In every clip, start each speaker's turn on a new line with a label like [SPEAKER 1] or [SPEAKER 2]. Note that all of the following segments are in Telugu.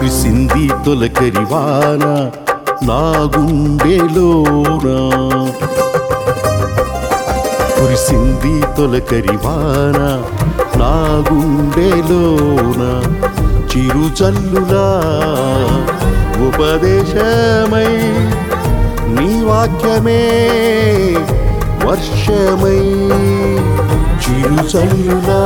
[SPEAKER 1] కురిసింది తొలకరివాన నా గుండెలోనా కురిసింది తొలకరివాన నా గుండెలోన చిరుచల్లులా ఉపదేశమై నీ వాక్యమే వర్షమై చిరుచల్లులా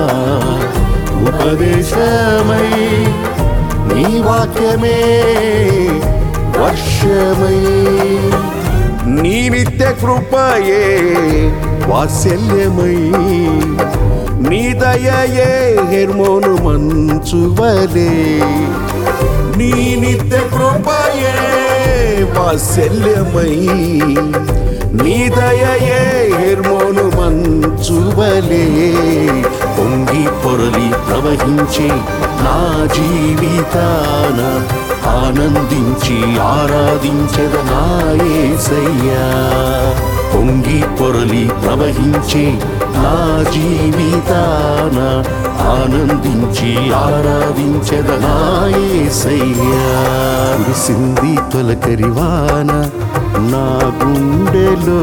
[SPEAKER 1] ఉపదేశమై నీ వాక్యమే వర్షమై నీ నిత్య కృపయే వాత్సల్యమై నీ దయయే హెర్మోను మంచువలే నీ నిత్య కృపయే వాత్సల్యమై నీ దయయే హెర్మోను మంచువలే పొంగి పొరలి ప్రవహించే నా జీవితాన ఆనందించి ఆరాధించద నాయసయ్యా పొంగి పొరలి ప్రవహించే నా జీవితాన ఆనందించి ఆరాధించద నాయసయ్యా కురిసింది తొలకరివాన నా గుండెలో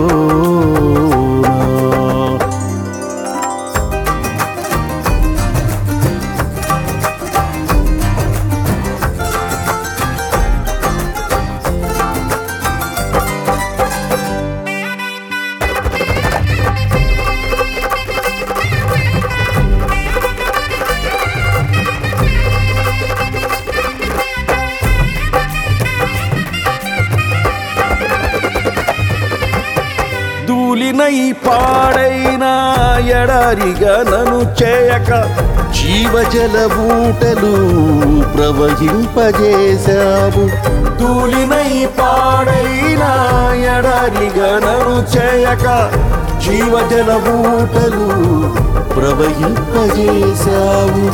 [SPEAKER 1] ధూళినై పాడైన ఎడారిగా నన్ను చేయక జీవజల బూటలు ప్రవహింపజేశావు ధూళినై పాడైన ఎడారిగా నన్ను చేయక జీవజల బూటలు ప్రవహింపజేశావు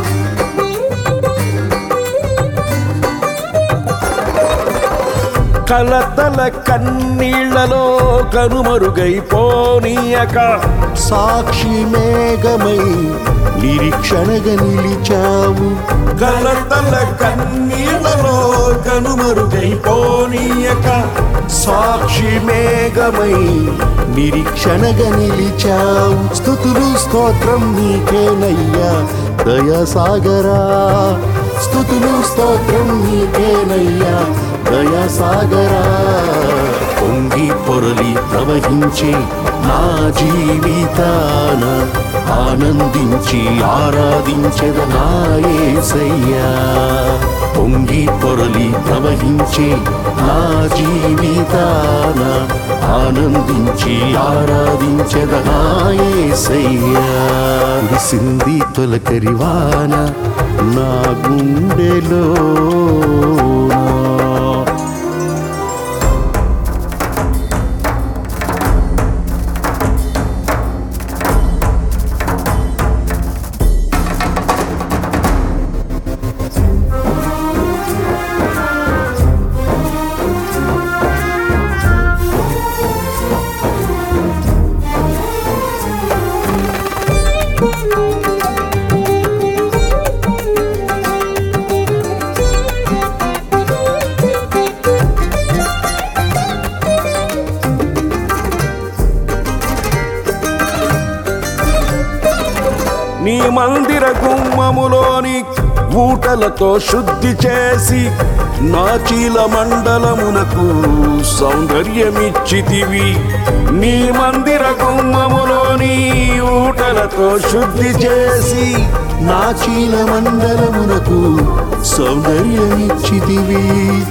[SPEAKER 1] కలతల కన్నీళ్లలో కనుమరుగైపోనీయక సాక్షి మేఘమై నిరీక్షణగా నిలిచావు కలతల కన్నీళ్లలో కనుమరుగైపోనీయక సాక్షి మేఘమై నిరీక్షణగా నిలిచావు స్థుతులు స్తోత్రం నీకేనయ్యా దయాసాగరా స్థుతులు స్తోత్రం నీకేనయ్యా దయాసాగరా పొంగి పొరలి ప్రవహించే నా జీవితాన ఆనందించి ఆరాధించద నాయసయ్యా పొంగి పొరలి ప్రవహించే నా జీవితాన ఆనందించి ఆరాధించద నాయసయ్యా కురిసింది తొలకరివాన నా గుండెలో నీ మందిర గుమ్మములోని ఊటలతో శుద్ధి చేసి నా చీల మండలమునకు సౌందర్యమిచ్చితివి నీ మందిర గుమ్మములోని ఊటలతో శుద్ధి చేసి నా చీల మండలమునకు సౌందర్యమిచ్చితివి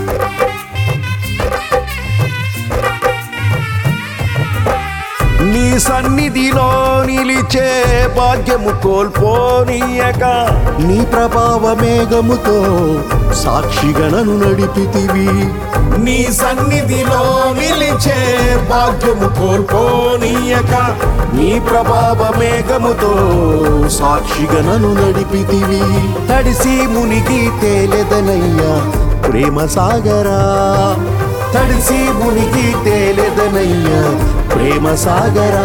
[SPEAKER 1] నీ సన్నిధిలో నిలిచే భాగ్యము కోల్పోనీయక నీ ప్రభావ మేఘముతో సాక్షిగణను నడిపితివి నీ సన్నిధిలో నిలిచే భాగ్యము కోల్పోనీయక నీ ప్రభావ మేఘముతో సాక్షిగణను నడిపితివి తడిసి మునిగి తేలెదనయ్యా ప్రేమ సాగరా తడిసి మునిగి తేలెదనయ్యా ప్రేమ సాగరా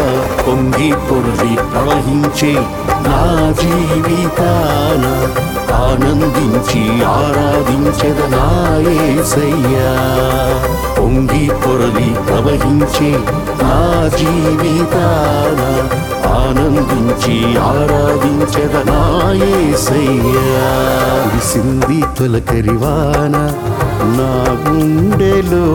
[SPEAKER 1] పొంగి పొర్లి ప్రవహించే నా జీవితాన ఆనందించి ఆరాధించదనాయసయ్యా పొంగి పొరలి ప్రవహించే నా జీవితాన ఆనందించి ఆరాధించదనాయసయ్యా సింది తొలకరివాన నా గుండెలో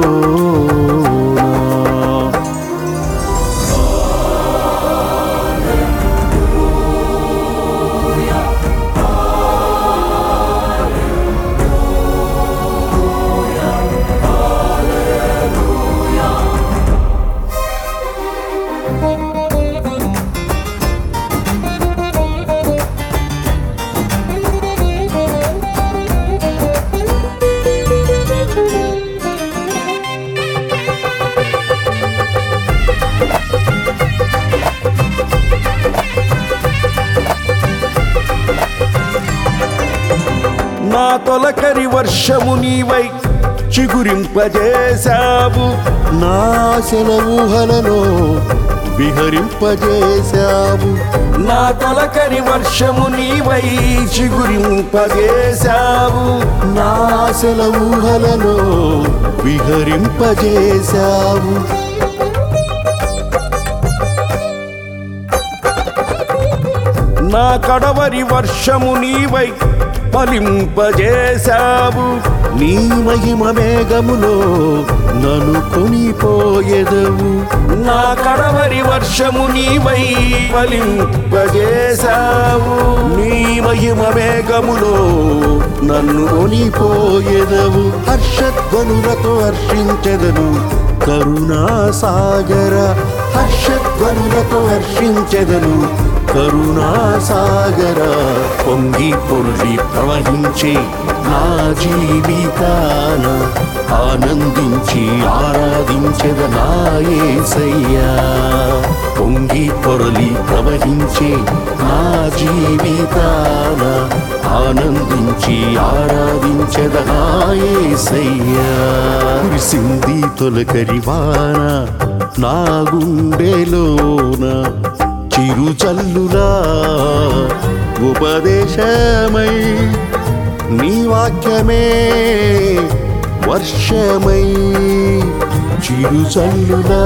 [SPEAKER 1] నా తొలకరి వర్షము నీవై చిగురింపజేశావు నా సెలవుహలలో విహరింపజేశావు నా తొలకరి వర్షము నీవై చిగురింపజేశావు నా సెలవుహలలో విహరింపజేశావు నా కడవరి వర్షము నీవై ఫలింపజేశావు నీ మహిమ మేఘములో నన్ను కొనిపోయేదవు నా కడవరి వర్షము నీవై ఫలింపజేశావు నీ మహిమ మేఘములో నన్ను కొనిపోయేదవు హర్షధ్వనులతో హర్షించెదను కరుణా సాగర హర్షధ్వనులతో హర్షించెదను కరుణా సాగర పొంగి పొర్లి ప్రవహించే నా జీవితాన ఆనందించి ఆరాధించదనాయసయ్యా పొంగి పొరలి ప్రవహించే నా జీవితాన ఆనందించి ఆరాధించదనాయసయ్యా కురిసింది తొలకరివాన నా గుండెలోన చిరుచల్లులా ఉపదేశమై నీ వాక్యమే వర్షమై చిరుచల్లులా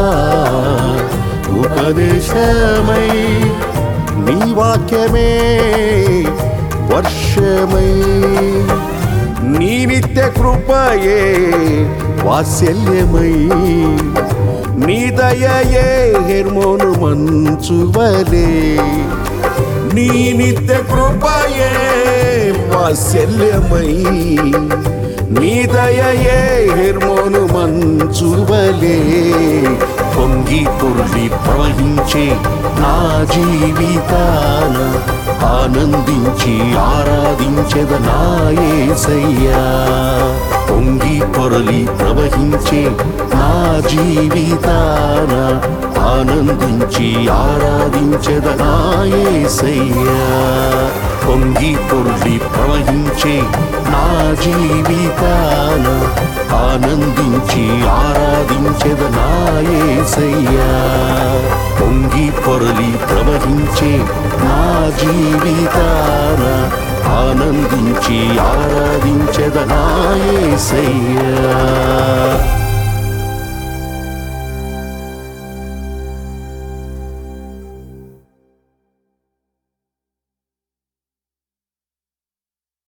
[SPEAKER 1] ఉపదేశమై నీ వాక్యమే వర్షమై నీ నిత్య కృపయే వాత్సల్యమై నీ దయయే హెర్మోను మంచువలే నీ నిత్య కృపయే వాత్సల్యమై నీ దయయే హెర్మోను మంచువలే పొంగి పొర్లి ప్రవహించే నా జీవితాన ఆనందించి ఆరాధించదనాయసయ్యా పొంగి పొరలి ప్రవహించే నా జీవితాన ఆనందించి ఆరాధించదనాయసయ్యా పొంగి పొర్లి ప్రవహించే నా జీవితాన ఆనందించి ఆరాధించదనాయసయ్యా పొంగి పొరలి ప్రవహించే నా జీవితాన ఆనందించి ఆరాధించదనాయసయ్యా